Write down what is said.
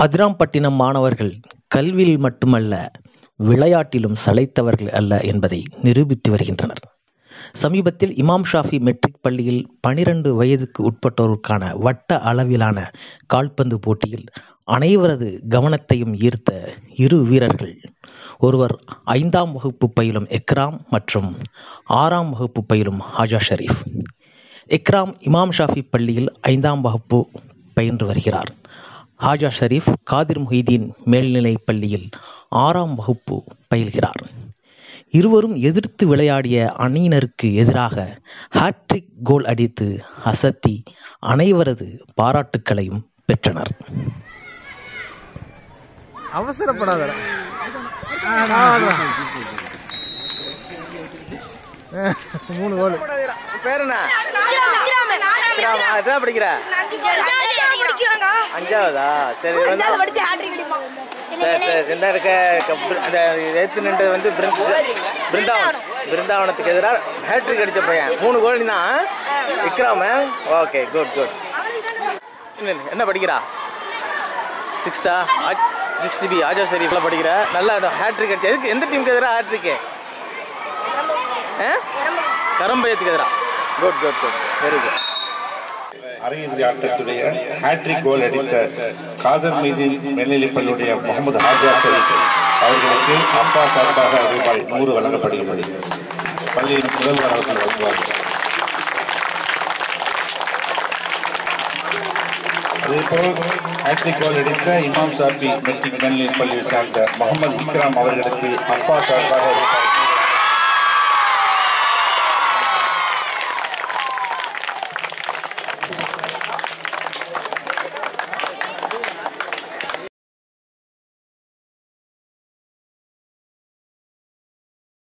அதிராம்பட்டினம் மாணவர்கள் கல்வியில் மட்டுமல்ல விளையாட்டிலும் சளைத்தவர்கள் அல்ல என்பதை நிரூபித்து வருகின்றனர் சமீபத்தில் இமாம் ஷாஃபி மெட்ரிக் பள்ளியில் பனிரெண்டு வயதுக்கு உட்பட்டோருக்கான வட்ட அளவிலான கால்பந்து போட்டியில் அனைவரது கவனத்தையும் ஈர்த்த இரு வீரர்கள் ஒருவர் ஐந்தாம் வகுப்பு பயிலும் எக்ராம் மற்றும் ஆறாம் வகுப்பு பயிலும் ஹாஜா ஷரீஃப் எக்ராம் இமாம் ஷாஃபி பள்ளியில் ஐந்தாம் வகுப்பு பயின்று வருகிறார் ஹாஜா ஷரீஃப் காதிர் மொஹிதீன் மேல்நிலைப் பள்ளியில் ஆறாம் வகுப்பு பயில்கிறார் இருவரும் எதிர்த்து விளையாடிய அணியினருக்கு எதிராக ஹாட்ரிக் கோல் அடித்து அசத்தி அனைவரது பாராட்டுக்களையும் பெற்றனர் அவசரப்படாத மூணு கோல் பேர் என்ன விக்ராமா, எத்தனை படிக்கிற அஞ்சாவதா சரி வந்து சரி சரி என்ன இருக்க க- பிர- அந்த ஏத்து நின்று வந்து பிருந்த- பிருந்தாவன் பிருந்தாவனத்துக்கு எதிராக ஹேட்ரிக் அடிச்ச பையன் மூணு கோல் தான் விக்ராம ஓகே குட் குட் என்ன படிக்கிறா சிக்ஸ்த்தா சிக்ஸ்த் பி ஆஜா ஷரீஃபில் படிக்கிற நல்லா ஹேட்ரிக் அடிச்சு எதுக்கு எந்த டீமுக்கு எதிராக ஹேட்ரிக்கு கரம்பயத்துக்கு எதிராக good good good very good அரையிறுதி ஆட்டத்துடைய ஹேட்ரிக் கோல் அடித்த காதர் மீது மேல்நிலைப்பள்ளியுடைய முகமது ஹாஜா ஷரீப் அவர்களுக்கு அப்பா சார்பாக ரூபாய் நூறு வழங்கப்படுகிறது பள்ளியின் முதல்வர் அவர்கள் வழங்குவார்கள் அதேபோல் ஹேட்ரிக் கோல் அடித்த இமாம் சாபி மெட்ரிக் மேல்நிலைப் பள்ளியை சார்ந்த முகமது இக்ராம் அவர்களுக்கு அப்பா சார்பாக ரூபாய்